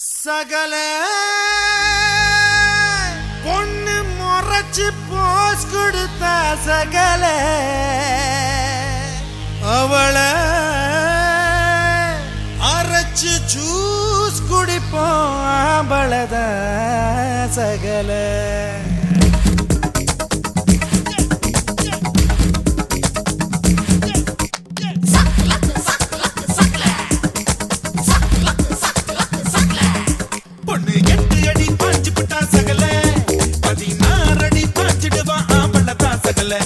சகல பொண்ணு முறைச்சு போஸ் கொடுத்த சகல அவளை அரைச்சு ஜூஸ் குடிப்போம் ஆம்பளத சகல பொண்ணு எட்டு அடி பாஞ்சு விட்டா சகல பதினாறு அடி பாஞ்சிடுவா ஆம்பளதான் சகல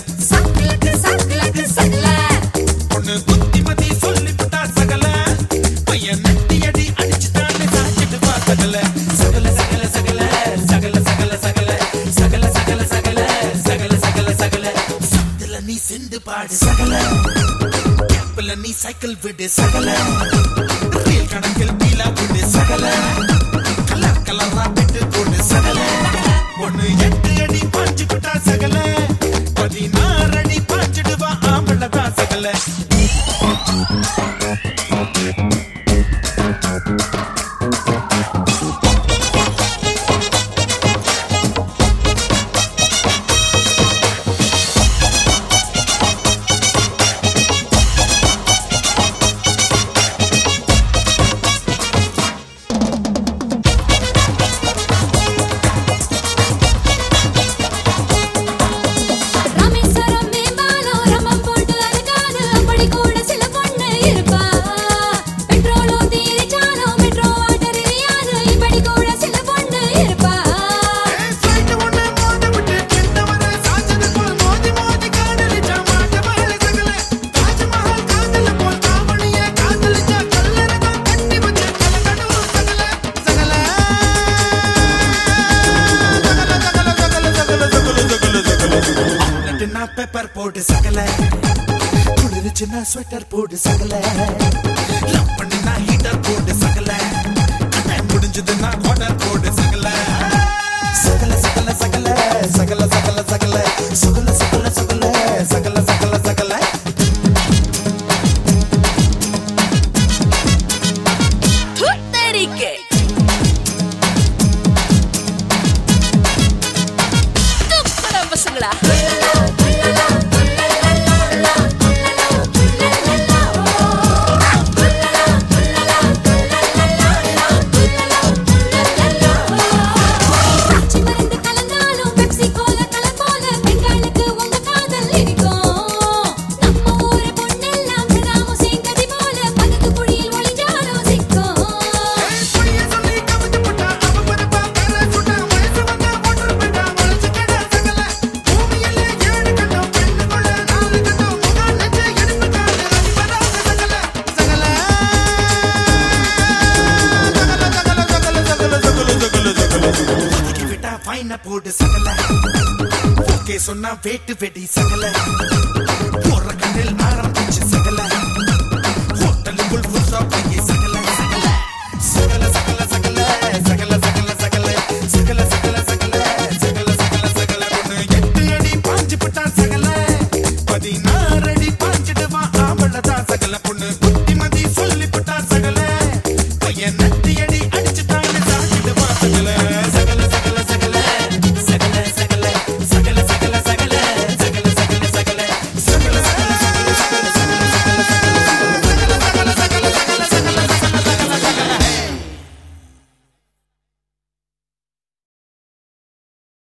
பொண்ணு புத்திமதி சொல்லி விட்டா சகல பையன் நெட்டி அடி அடிச்சுட்டான்னு சாஞ்சிடுவா சகல சகல சகல சகல சகல சகல சகல சகல சகல சகல சகல சகல சகல சத்துல நீ செண்டு பாடு சகல கேப்பில் நீ சைக்கிள் விடு சகல ரயில் கணக்கில் பீலா விடு சகல கலர் கலரா விட்டு போடு சகல ஒண்ணு எட்டு அடி பாஞ்சு விட்டா சகல பதினாறு அடி பாஞ்சிடுவா ஆம்பளதான் சகல ராமேஸ்வரம் மேம்பாலம் ரமம் போட்டு அதுக்காது அப்படி கூட சில பொண்ணு இருப்பா பெட்ரோலோ தீரிச்சாலும் மெட்ரோ வாட்டர் எரியாது இப்படி கூட சில பொண்ணு இருப்பா பெப்பர் போட்டு சகல குளிருச்சுன்னா ஸ்வெட்டர் போட்டு சகல லவ் பண்ணுனா ஹீட்டர் போட்டு சகல டைம் முடிஞ்சதுன்னா வாட்டர் போட்டு சகல சகல சகல சகல சகல சகல சகல சகல சகல சகல சகல சகல சகல துத்தரிக்கு துப்புற பசங்களா ஆச்சி மருந்து கலந்தாலும் பெப்சி கோலா கலர் போல பெண்களுக்கு உங்க காதல் இருக்கும் நம்ம ஊரு பொண்ணெல்லாம் சதாம் ஹுசேன் கதி போல பதுக்கு குழியில் ஒளிஞ்சாலும் சிக்கும் போட்டு சகல ஓகே சொன்னா வேட்டு வெடி சகல போற கண்ணில் ஆரம்பிச்சு சகல ஹோட்டலுக்குள் புதுசா பைய சகல